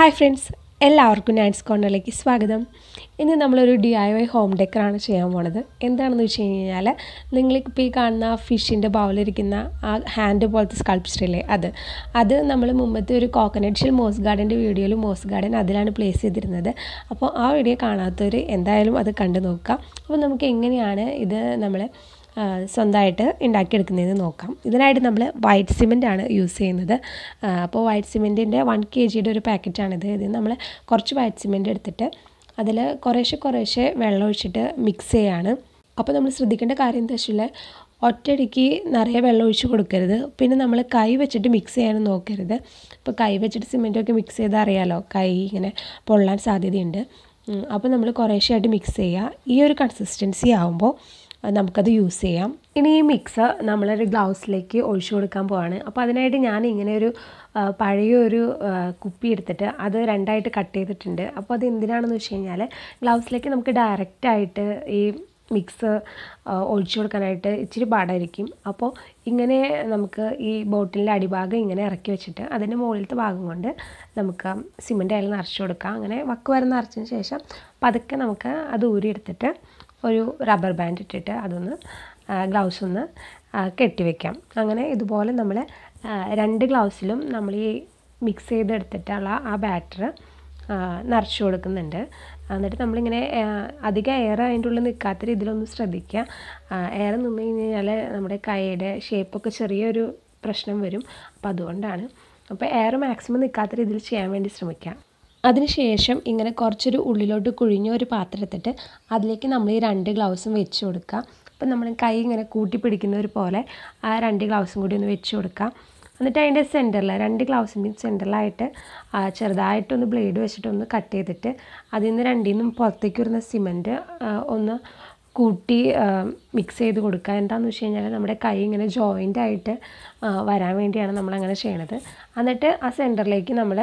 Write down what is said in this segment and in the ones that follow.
hi friends എല്ലാവർക്കും Knights കോർണറിലേക്ക് സ്വാഗതം ഇന്ന് നമ്മളൊരു ഡി ഐ വൈ ഹോം ഡെക്കറാണ് ചെയ്യാൻ പോണത് എന്താണെന്ന് വെച്ച് കഴിഞ്ഞാൽ നിങ്ങളിപ്പോൾ ഈ കാണുന്ന ആ ഫിഷിൻ്റെ ബൗളിലിരിക്കുന്ന ആ ഹാൻഡ് പോലത്തെ സ്കൾപ്ചർ ഇല്ലേ അത് അത് നമ്മൾ മുമ്പത്തെ ഒരു കോക്കനട്ട് ഷെൽ മോസ് ഗാർഡൻ്റെ വീഡിയോയിൽ മോസ് ഗാർഡൻ അതിലാണ് പ്ലേസ് ചെയ്തിരുന്നത് അപ്പോൾ ആ വീഡിയോ കാണാത്തവർ എന്തായാലും അത് കണ്ടു നോക്കുക അപ്പോൾ നമുക്ക് എങ്ങനെയാണ് ഇത് നമ്മൾ സ്വന്തമായിട്ട് ഉണ്ടാക്കിയെടുക്കുന്നതെന്ന് നോക്കാം ഇതിനായിട്ട് നമ്മൾ വൈറ്റ് സിമെൻ്റ് ആണ് യൂസ് ചെയ്യുന്നത് അപ്പോൾ വൈറ്റ് സിമെൻറ്റിൻ്റെ വൺ കെ ജിയുടെ ഒരു പാക്കറ്റാണിത് ഇത് നമ്മൾ കുറച്ച് വൈറ്റ് സിമെൻ്റ് എടുത്തിട്ട് അതിൽ കുറേശ്ശെ കുറേശ്ശെ വെള്ളം ഒഴിച്ചിട്ട് മിക്സ് ചെയ്യാണ് അപ്പോൾ നമ്മൾ ശ്രദ്ധിക്കേണ്ട കാര്യം എന്താ വെച്ചാൽ ഒറ്റയടിക്ക് നിറയെ വെള്ളം ഒഴിച്ച് കൊടുക്കരുത് പിന്നെ നമ്മൾ കൈ വെച്ചിട്ട് മിക്സ് ചെയ്യാനും നോക്കരുത് ഇപ്പോൾ കൈ വെച്ചിട്ട് സിമെൻറ്റൊക്കെ മിക്സ് ചെയ്താൽ അറിയാലോ കൈ ഇങ്ങനെ പൊള്ളാൻ സാധ്യതയുണ്ട് അപ്പോൾ നമ്മൾ കുറേശ്ശെയായിട്ട് മിക്സ് ചെയ്യുക ഈ ഒരു കൺസിസ്റ്റൻസി ആകുമ്പോൾ നമുക്കത് യൂസ് ചെയ്യാം ഇനി ഈ മിക്സ് നമ്മളൊരു ഗ്ലൗസിലേക്ക് ഒഴിച്ചു കൊടുക്കാൻ പോവാണ് അപ്പോൾ അതിനായിട്ട് ഞാൻ ഇങ്ങനെ ഒരു പഴയ ഒരു കുപ്പി എടുത്തിട്ട് അത് രണ്ടായിട്ട് കട്ട് ചെയ്തിട്ടുണ്ട് അപ്പോൾ അത് എന്തിനാണെന്ന് വെച്ച് കഴിഞ്ഞാൽ ഗ്ലൗസിലേക്ക് നമുക്ക് ഡയറക്റ്റായിട്ട് ഈ മിക്സ് ഒഴിച്ചു കൊടുക്കാനായിട്ട് ഇച്ചിരി പാടായിരിക്കും അപ്പോൾ ഇങ്ങനെ നമുക്ക് ഈ ബോട്ടിലിൻ്റെ അടിഭാഗം ഇങ്ങനെ ഇറക്കി വെച്ചിട്ട് അതിൻ്റെ മുകളിലത്തെ ഭാഗം കൊണ്ട് നമുക്ക് സിമൻ്റ് അതിൽ നിറച്ച് കൊടുക്കാം അങ്ങനെ വക്ക് വരെ നിറച്ചതിന് ശേഷം പതുക്കെ നമുക്ക് അത് ഊരിയെടുത്തിട്ട് ഒരു റബ്ബർ ബാൻഡ് ഇട്ടിട്ട് അതൊന്ന് ഗ്ലൗസ് ഒന്ന് കെട്ടിവെക്കാം അങ്ങനെ ഇതുപോലെ നമ്മൾ രണ്ട് ഗ്ലൗസിലും നമ്മൾ ഈ മിക്സ് ചെയ്തെടുത്തിട്ടുള്ള ആ ബാറ്റർ നിറച്ച് കൊടുക്കുന്നുണ്ട് എന്നിട്ട് നമ്മളിങ്ങനെ അധികം എയർ അതിൻ്റെ ഉള്ളിൽ നിൽക്കാത്ത രീതിയിലൊന്ന് ശ്രദ്ധിക്കുക എയർ നിന്ന് കഴിഞ്ഞാൽ നമ്മുടെ കൈയുടെ ഷേപ്പൊക്കെ ചെറിയൊരു പ്രശ്നം വരും അപ്പോൾ അതുകൊണ്ടാണ് അപ്പോൾ എയർ മാക്സിമം നിൽക്കാത്ത രീതിയിൽ ചെയ്യാൻ വേണ്ടി ശ്രമിക്കുക അതിനുശേഷം ഇങ്ങനെ കുറച്ചൊരു ഉള്ളിലോട്ട് കുഴിഞ്ഞ ഒരു പാത്രം എടുത്തിട്ട് അതിലേക്ക് നമ്മൾ ഈ രണ്ട് ഗ്ലൗസും വെച്ച് കൊടുക്കുക അപ്പം നമ്മൾ കൈ ഇങ്ങനെ കൂട്ടി പിടിക്കുന്നവർ പോലെ ആ രണ്ട് ഗ്ലൗസും കൂടി ഒന്ന് വെച്ച് കൊടുക്കുക എന്നിട്ട് അതിൻ്റെ സെൻറ്ററിൽ രണ്ട് ഗ്ലൗസിൻ്റെയും സെൻറ്ററിലായിട്ട് ചെറുതായിട്ടൊന്ന് ബ്ലേഡ് വെച്ചിട്ടൊന്ന് കട്ട് ചെയ്തിട്ട് അതിൽ നിന്ന് രണ്ടിൽ നിന്നും പുറത്തേക്ക് വരുന്ന സിമൻറ്റ് ഒന്ന് കൂട്ടി മിക്സ് ചെയ്ത് കൊടുക്കുക എന്താണെന്ന് വെച്ച് കഴിഞ്ഞാൽ നമ്മുടെ കൈ ഇങ്ങനെ ജോയിൻ്റ് ആയിട്ട് വരാൻ വേണ്ടിയാണ് നമ്മളങ്ങനെ ചെയ്യണത് എന്നിട്ട് ആ സെൻറ്ററിലേക്ക് നമ്മൾ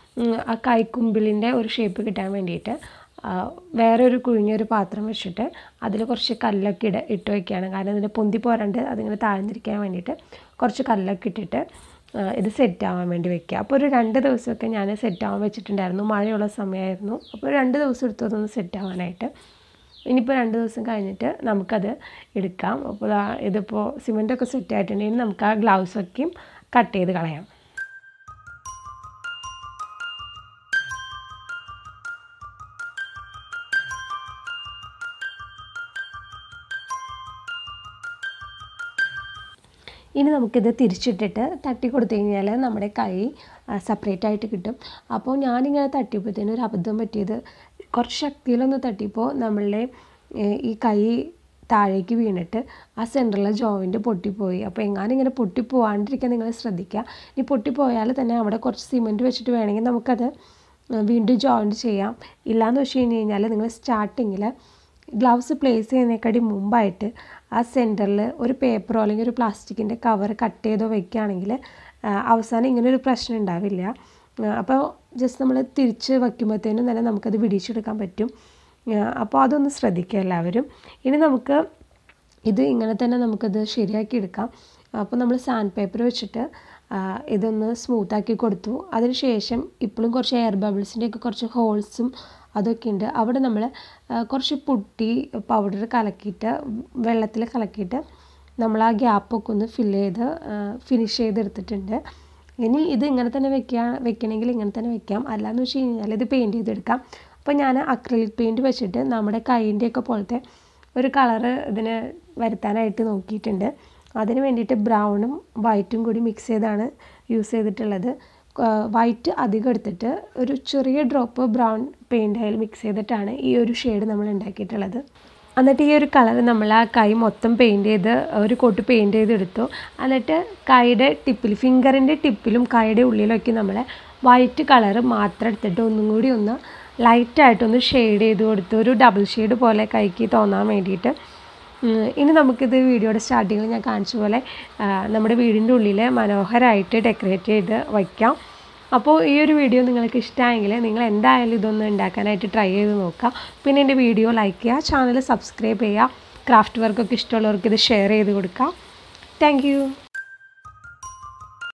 ആ കൈക്കുമ്പിളിൻ്റെ ഒരു ഷേപ്പ് കിട്ടാൻ വേണ്ടിയിട്ട് വേറൊരു കുഴിഞ്ഞൊരു പാത്രം വെച്ചിട്ട് അതിൽ കുറച്ച് കല്ലൊക്കെ ഇട ഇട്ട് വയ്ക്കുകയാണ് കാരണം ഇതിൻ്റെ പൊന്തി പോരാണ്ട് അതിങ്ങനെ താഴ്ന്നിരിക്കാൻ വേണ്ടിയിട്ട് കുറച്ച് കല്ലൊക്കെ ഇട്ടിട്ട് ഇത് സെറ്റ് ആവാൻ വേണ്ടി വെക്കുക അപ്പോൾ ഒരു രണ്ട് ദിവസമൊക്കെ ഞാൻ സെറ്റ് ആവാൻ വെച്ചിട്ടുണ്ടായിരുന്നു മഴയുള്ള സമയമായിരുന്നു അപ്പോൾ രണ്ട് ദിവസം എടുത്തു അതൊന്ന് സെറ്റ് ആവാനായിട്ട് ഇനിയിപ്പോൾ രണ്ട് ദിവസം കഴിഞ്ഞിട്ട് നമുക്കത് എടുക്കാം അപ്പോൾ ഇതിപ്പോൾ സിമെൻറ്റൊക്കെ സെറ്റ് ആയിട്ടുണ്ടെങ്കിൽ നമുക്ക് ആ ഗ്ലൗസൊക്കെയും കട്ട് ചെയ്ത് കളയാം ഇനി നമുക്കിത് തിരിച്ചിട്ടിട്ട് തട്ടി കൊടുത്തു കഴിഞ്ഞാൽ നമ്മുടെ കൈ സെപ്പറേറ്റ് ആയിട്ട് കിട്ടും അപ്പോൾ ഞാനിങ്ങനെ തട്ടിയപ്പോഴത്തേനും ഒരു അബദ്ധം പറ്റിയത് കുറച്ച് ശക്തിയിലൊന്ന് തട്ടിയപ്പോൾ നമ്മളുടെ ഈ കൈ താഴേക്ക് വീണിട്ട് ആ സെൻറ്ററിലെ ജോയിൻറ്റ് പൊട്ടിപ്പോയി അപ്പോൾ എങ്ങാനും ഇങ്ങനെ പൊട്ടിപ്പോവാണ്ടിരിക്കാൻ നിങ്ങൾ ശ്രദ്ധിക്കുക ഇനി പൊട്ടിപ്പോയാൽ തന്നെ അവിടെ കുറച്ച് സിമെൻറ്റ് വെച്ചിട്ട് വേണമെങ്കിൽ നമുക്കത് വീണ്ടും ജോയിൻറ്റ് ചെയ്യാം ഇല്ലയെന്ന് വെച്ച് കഴിഞ്ഞ് കഴിഞ്ഞാൽ നിങ്ങൾ സ്റ്റാർട്ടിങ്ങിൽ ഗ്ലൗസ് പ്ലേസ് ചെയ്യുന്നതിനെക്കാട്ടി മുമ്പായിട്ട് ആ സെൻറ്ററിൽ ഒരു പേപ്പറോ അല്ലെങ്കിൽ ഒരു പ്ലാസ്റ്റിക്കിൻ്റെ കവർ കട്ട് ചെയ്തോ വെക്കുകയാണെങ്കിൽ അവസാനം ഇങ്ങനെ ഒരു പ്രശ്നം ഉണ്ടാവില്ല അപ്പോൾ ജസ്റ്റ് നമ്മൾ തിരിച്ച് വയ്ക്കുമ്പോഴത്തേനും തന്നെ നമുക്കത് പിടിച്ചെടുക്കാൻ പറ്റും അപ്പോൾ അതൊന്ന് ശ്രദ്ധിക്കുക എല്ലാവരും ഇനി നമുക്ക് ഇത് ഇങ്ങനെ തന്നെ നമുക്കത് ശരിയാക്കി എടുക്കാം അപ്പോൾ നമ്മൾ സാൻഡ് പേപ്പർ വെച്ചിട്ട് ഇതൊന്ന് സ്മൂത്താക്കി കൊടുത്തു അതിനുശേഷം ഇപ്പോഴും കുറച്ച് എയർ ബബിൾസിൻ്റെയൊക്കെ കുറച്ച് ഹോൾസും അതൊക്കെ ഉണ്ട് അവിടെ നമ്മൾ കുറച്ച് പുട്ടി പൗഡർ കലക്കിയിട്ട് വെള്ളത്തിൽ കലക്കിയിട്ട് നമ്മൾ ആ ഗ്യാപ്പൊക്കെ ഒന്ന് ഫില്ല് ചെയ്ത് ഫിനിഷ് ചെയ്തെടുത്തിട്ടുണ്ട് ഇനി ഇത് ഇങ്ങനെ തന്നെ വെക്കുക വെക്കണമെങ്കിൽ ഇങ്ങനെ തന്നെ വെക്കാം അല്ലാന്ന് വെച്ച് കഴിഞ്ഞാൽ ഇത് പെയിൻറ്റ് ചെയ്തെടുക്കാം അപ്പോൾ ഞാൻ അക്രലിക് പെയിൻറ്റ് വെച്ചിട്ട് നമ്മുടെ കൈൻ്റെയൊക്കെ പോലത്തെ ഒരു കളറ് ഇതിന് വരുത്താനായിട്ട് നോക്കിയിട്ടുണ്ട് അതിന് വേണ്ടിയിട്ട് ബ്രൗണും വൈറ്റും കൂടി മിക്സ് ചെയ്താണ് യൂസ് ചെയ്തിട്ടുള്ളത് വൈറ്റ് അധികം എടുത്തിട്ട് ഒരു ചെറിയ ഡ്രോപ്പ് ബ്രൗൺ പെയിൻ്റ് അതിൽ മിക്സ് ചെയ്തിട്ടാണ് ഈ ഒരു ഷെയ്ഡ് നമ്മൾ ഉണ്ടാക്കിയിട്ടുള്ളത് എന്നിട്ട് ഈ ഒരു കളർ നമ്മൾ ആ കൈ മൊത്തം പെയിൻറ്റ് ചെയ്ത് ഒരു കോട്ട് പെയിൻറ്റ് ചെയ്തെടുത്തു എന്നിട്ട് കൈയുടെ ടിപ്പിൽ ഫിംഗറിൻ്റെ ടിപ്പിലും കൈയുടെ ഉള്ളിലൊക്കെ നമ്മൾ വൈറ്റ് കളർ മാത്രം എടുത്തിട്ട് ഒന്നും കൂടി ഒന്ന് ലൈറ്റായിട്ടൊന്ന് ഷെയ്ഡ് ചെയ്ത് കൊടുത്തു ഒരു ഡബിൾ ഷെയ്ഡ് പോലെ കൈക്ക് തോന്നാൻ വേണ്ടിയിട്ട് ഇനി നമുക്കിത് വീഡിയോയുടെ സ്റ്റാർട്ടിങ്ങിൽ ഞാൻ കാണിച്ച പോലെ നമ്മുടെ വീടിൻ്റെ ഉള്ളിൽ മനോഹരമായിട്ട് ഡെക്കറേറ്റ് ചെയ്ത് വയ്ക്കാം അപ്പോൾ ഈ ഒരു വീഡിയോ നിങ്ങൾക്ക് ഇഷ്ടമായെങ്കിൽ നിങ്ങൾ എന്തായാലും ഇതൊന്ന് ഉണ്ടാക്കാനായിട്ട് ട്രൈ ചെയ്ത് നോക്കുക പിന്നെ എൻ്റെ വീഡിയോ ലൈക്ക് ചെയ്യുക ചാനൽ സബ്സ്ക്രൈബ് ചെയ്യുക ക്രാഫ്റ്റ് വർക്കൊക്കെ ഇഷ്ടമുള്ളവർക്ക് ഇത് ഷെയർ ചെയ്ത് കൊടുക്കുക താങ്ക്